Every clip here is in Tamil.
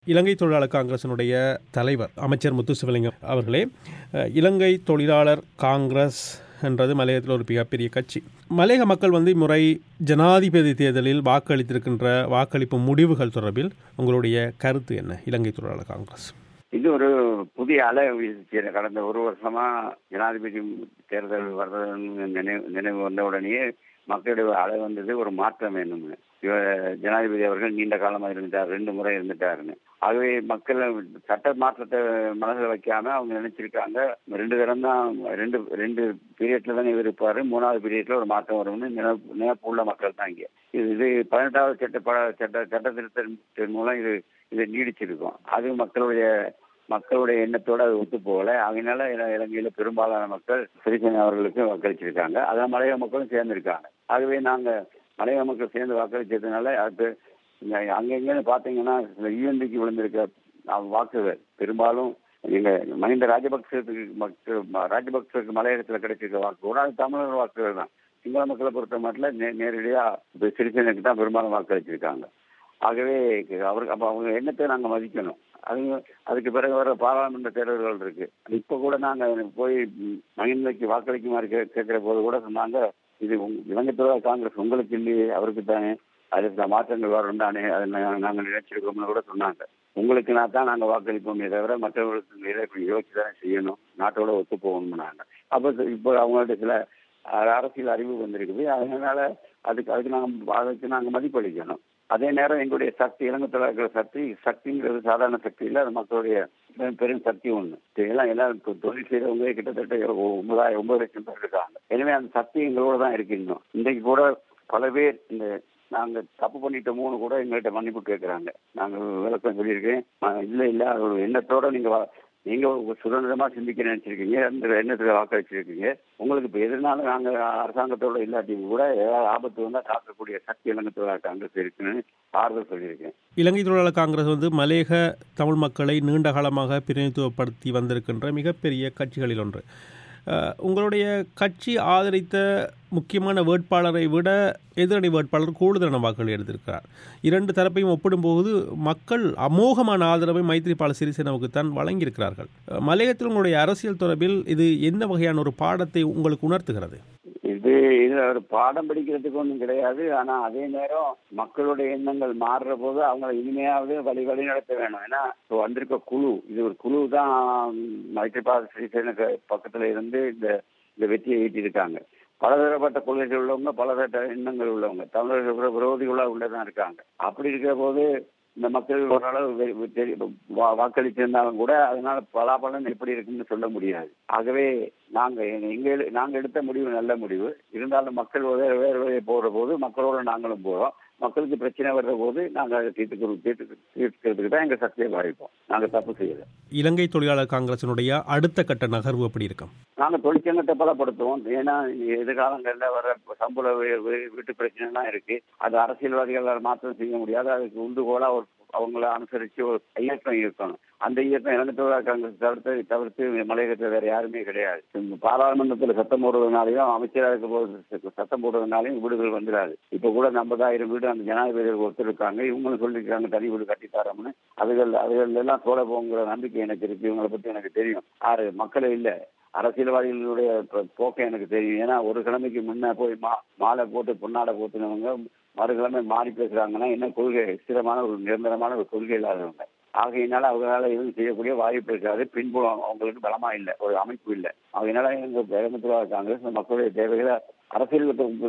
இலங்கை தொழிலாளர் காங்கிரசினுடைய தலைவர் அமைச்சர் முத்துசிவலிங்கம் அவர்களே அஹ், இலங்கை தொழிலாளர் காங்கிரஸ் என்றது மலையத்தில் ஒரு மிகப்பெரிய கட்சி மலையக மக்கள் வந்து இம்முறை ஜனாதிபதி தேர்தலில் வாக்களித்திருக்கின்ற வாக்களிப்பு முடிவுகள் தொடர்பில் உங்களுடைய கருத்து என்ன இலங்கை தொழிலாளர் காங்கிரஸ் இது ஒரு புதிய அலை வீசுச்சு கடந்த ஒரு வருஷமா ஜனாதிபதி தேர்தல் வர்றதுன்னு நினைவு நினைவு வந்த உடனேயே மக்களுடைய அலை வந்தது ஒரு மாற்றம் வேணும்னு இவ ஜனாதிபதி அவர்கள் நீண்ட காலமாக இருந்துட்டார் ரெண்டு முறை இருந்துட்டாருன்னு ஆகவே மக்கள் சட்ட மாற்றத்தை மனதில் வைக்காம அவங்க நினைச்சிருக்காங்க ரெண்டு தரம் தான் ரெண்டு ரெண்டு பீரியட்ல தான் இவர் இருப்பாரு மூணாவது பீரியட்ல ஒரு மாற்றம் வரும்னு நினைப்பு நினைப்பு உள்ள மக்கள் தான் இங்கே இது இது பதினெட்டாவது சட்ட ப சட்ட சட்ட திருத்தத்தின் மூலம் இது இது நீடிச்சிருக்கும் அது மக்களுடைய மக்களுடைய எண்ணத்தோட அது ஒத்து போகல அதனால இல- இலங்கையில பெரும்பாலான மக்கள் சிறிசேன அவர்களுக்கு வாக்களிச்சிருக்காங்க அதான் மலைய மக்களும் சேர்ந்திருக்காங்க ஆகவே நாங்க மலைய மக்கள் சேர்ந்து வாக்களிச்சதுனால அது இங்க அங்கங்கன்னு பாத்தீங்கன்னா யூஎன்பிக்கு விழுந்திருக்க அஹ், வாக்குகள் பெரும்பாலும் எங்க மஹிந்த ராஜபக்சத்துக்கு மக்கள் ராஜபக்சருக்கு மலையகத்துல கிடைச்சிருக்க வாக்கு கூட அது தமிழர் வாக்குகள் தான் சிங்கள மக்களை பொறுத்த மட்டும் நே நேரடியா இப்ப சிறிசேனுக்கு தான் பெரும்பாலும் வாக்களிச்சிருக்காங்க ஆகவே அவருக்கு அப்ப அவங்க எண்ணத்தை நாங்க மதிக்கணும் அது அதுக்கு பிறகு வர பாராளுமன்ற தேர்தல்கள் இருக்கு இப்ப கூட நாங்க போய் ம், மஹிந்தக்கு வாக்களிக்குமாறு கே கேட்கிற போது கூட சொன்னாங்க இது உங்க- இலங்கை தொழிலாளர் காங்கிரஸ் உங்களுக்கு இல்லையே அவருக்கு தானே அதுக்கு மாற்றங்கள் வரும் தானே அதை நா- நாங்க நினைச்சிருக்கோம்னு கூட சொன்னாங்க உங்களுக்கு நான் தான் நாங்க வாக்களிப்போமே தவிர மற்றவர்களுக்கு நிறைய யோசிச்சு தானே செய்யணும் நாட்டோட ஒத்து போகணும்னாங்க அப்ப இப்போ அவங்கள்ட்ட சில அஹ், அரசியல் அறிவு வந்திருக்குது அதனால அதுக்கு அதுக்கு நாங்க அதுக்கு நாங்க மதிப்பளிக்கணும் அதே நேரம் எங்களுடைய சக்தி இலங்கை இருக்கிற சக்தி சக்திங்கிறது சாதாரண சக்தி இல்லை அது மக்களுடைய பெரும் பெரும் சக்தி ஒண்ணு இதெல்லாம் எல்லாம் தொ- தொழில் செய்யறவங்க கிட்டத்தட்ட ஒ- ஒன்பதாயிரம் ஒன்பது லட்சம் பேர் இருக்காங்க எனவே அந்த சக்தி எங்களோட தான் இருக்கு இன்னும் இன்றைக்கு கூட பல பேர் இந்த நாங்க தப்பு பண்ணிட்டோமோன்னு கூட எங்கள்கிட்ட மன்னிப்பு கேட்கறாங்க நாங்க விளக்கம் சொல்லியிருக்கேன் அஹ் இல்ல இல்ல அது ஒரு எண்ணத்தோட நீங்க வா- நீங்க ஒரு சுதந்திரமா சிந்திக்க நினைச்சிருக்கீங்க அந்த எண்ணத்துல வாக்களிச்சிருக்கீங்க உங்களுக்கு இப்ப எதுனாலும் நாங்க அரசாங்கத்தோட இல்லாட்டியும் கூட ஏதாவது ஆபத்து வந்தா காக்கக்கூடிய சக்தி இலங்கத்தோட காங்கிரஸ் இருக்குன்னு ஆறுதல் சொல்லியிருக்கேன் இலங்கை தொழிலாளர் காங்கிரஸ் வந்து மலையக தமிழ் மக்களை நீண்ட காலமாக பிரதிநிதித்துவப்படுத்தி வந்திருக்கின்ற மிகப்பெரிய கட்சிகளில் ஒன்று அஹ், உங்களுடைய கட்சி ஆதரித்த முக்கியமான வேட்பாளரை விட எதிரணி வேட்பாளர் கூடுதலான வாக்குகள் எடுத்திருக்கிறார் இரண்டு தரப்பையும் ஒப்பிடும்போது மக்கள் அமோகமான ஆதரவை மைத்ரிபால சிறிசேனாவுக்கு தான் வழங்கியிருக்கிறார்கள் அஹ், மலையகத்தில் உங்களுடைய அரசியல் தொடர்பில் இது எந்த வகையான ஒரு பாடத்தை உங்களுக்கு உணர்த்துகிறது இது இது ஒரு பாடம் படிக்கிறதுக்கு ஒன்றும் கிடையாது ஆனா அதே நேரம் மக்களுடைய எண்ணங்கள் மாறுற போது அவங்களை இனிமையாவது வழி வழி நடத்த வேணும் ஏன்னா இப்போ வந்திருக்க குழு இது ஒரு குழு தான் மைத்ரிபால சிறிசேனுக்கு பக்கத்துல இருந்து இந்த இந்த வெற்றியை ஈட்டியிருக்காங்க பலதரப்பட்ட கொள்கைகள் உள்ளவங்க பலதரப்பட்ட எண்ணங்கள் உள்ளவங்க தமிழர்கள் விரோ- விரோதிகளா உள்ளதான் இருக்காங்க அப்படி இருக்கிற போது இந்த மக்கள் ஓரளவு வெ- வெ- தெரி- வா- வாக்களித்திருந்தாலும் கூட அதனால பலாபலன் எப்படி இருக்குன்னு சொல்ல முடியாது ஆகவே நாங்க எங்க- எங்க எடு- நாங்க எடுத்த முடிவு நல்ல முடிவு இருந்தாலும் மக்கள் வேறு வேறு வேறு போற போது மக்களோட நாங்களும் போறோம் மக்களுக்கு பிரச்சனை வர்ற போது நாங்க அதை தீர்த்துக்கிறோம் தீர்த்து தீர்த்துக்கிறதுக்கு தான் எங்க சக்தியை பாதிப்போம் நாங்க தப்பு செய்யல இலங்கை தொழிலாளர் காங்கிரசினுடைய அடுத்த கட்ட நகர்வு எப்படி இருக்கும் நாங்க தொழிற்சங்கத்தை பலப்படுத்துவோம் ஏன்னா எதிர்காலங்கள்ல வர சம்பள வீ- வீ- வீட்டு பிரச்சனை எல்லாம் இருக்கு அது அரசியல்வாதிகளால் மாற்றம் செய்ய முடியாது அதுக்கு உண்டுகோலா ஒரு அவங்கள அனுசரிச்சு ஒரு இயக்கம் இருக்கணும் அந்த இயக்கம் இலங்கை தொழிலாளர் காங்கிரஸ் தவிர்த்து தவிர்த்து மலையகத்தில் வேற யாருமே கிடையாது இந்த பாராளுமன்றத்தில் சத்தம் போடுறதுனாலையும் அமைச்சராக இருக்கும் போது சத்தம் போடுறதுனாலையும் வீடுகள் வந்துடாது இப்ப கூட ஐம்பதாயிரம் வீடு அந்த ஜனாதிபதி ஒருத்தர் இருக்காங்க இவங்களும் சொல்லியிருக்காங்க தனி வீடு கட்டி தரோம்னு அதுகள் அதுகள் எல்லாம் சோழ போங்கிற நம்பிக்கை எனக்கு இருக்கு இவங்களை பத்தி எனக்கு தெரியும் ஆறு மக்கள் இல்ல அரசியல்வாதிகளுடைய ப- போக்கை எனக்கு தெரியும் ஏன்னா ஒரு கிழமைக்கு முன்ன போய் மா மாலை போட்டு பொன்னாடை போட்டுனவங்க மறுகிழமை மாறி பேசுறாங்கன்னா என்ன கொள்கை ஸ்திரமான ஒரு நிரந்தரமான ஒரு கொள்கை இல்லாதவங்க ஆகையினால அவங்களால எதுவும் செய்யக்கூடிய வாய்ப்பு இருக்காது பின்புலம் அவங்களுக்கு பலமா இல்லை ஒரு அமைப்பு இல்லை ஆகையினால எங்க பிரதமத்துவ காங்கிரஸ் இந்த மக்களுடைய தேவைகளை அரசியல்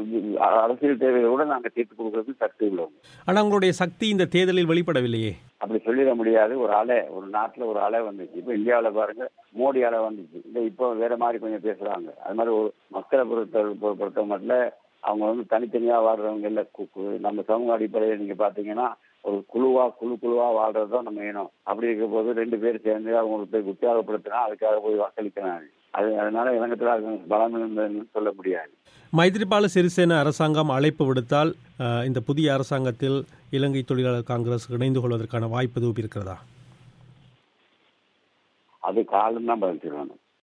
அரசியல் தேவைகளோட நாங்க தீர்த்து கொடுக்கறது சக்தி உள்ளவங்க ஆனால் உங்களுடைய சக்தி இந்த தேர்தலில் வெளிப்படவில்லையே அப்படி சொல்லிட முடியாது ஒரு அலை ஒரு நாட்டுல ஒரு அலை வந்துச்சு இப்ப இந்தியாவுல பாருங்க மோடி அலை வந்துச்சு இந்த இப்போ வேற மாதிரி கொஞ்சம் பேசுறாங்க அது மாதிரி ஒரு மக்களை பொறுத்த பொ- பொறுத்த மட்டும் அவங்க வந்து தனித்தனியா வாழ்றவங்க இல்ல கு- கு- நம்ம சமூக அடிப்படையில் நீங்க பாத்தீங்கன்னா ஒரு குழுவா குழு குழுவா வாழ்றது தான் நம்ம இனம் அப்படி இருக்க போது ரெண்டு பேர் சேர்ந்து அவங்களுக்கு போய் உற்சாகப்படுத்தினா அதுக்காக போய் வாக்களிக்கிறாங்க அது அதனால இலங்கத்தில் பலம் இருந்ததுன்னு சொல்ல முடியாது மைத்ரிபால சிறிசேன அரசாங்கம் அழைப்பு விடுத்தால் அஹ், இந்த புதிய அரசாங்கத்தில் இலங்கை தொழிலாளர் காங்கிரஸ் இணைந்து கொள்வதற்கான வாய்ப்பு எதுவும் இருக்கிறதா அது காலம் தான் பதில் சொல்லணும்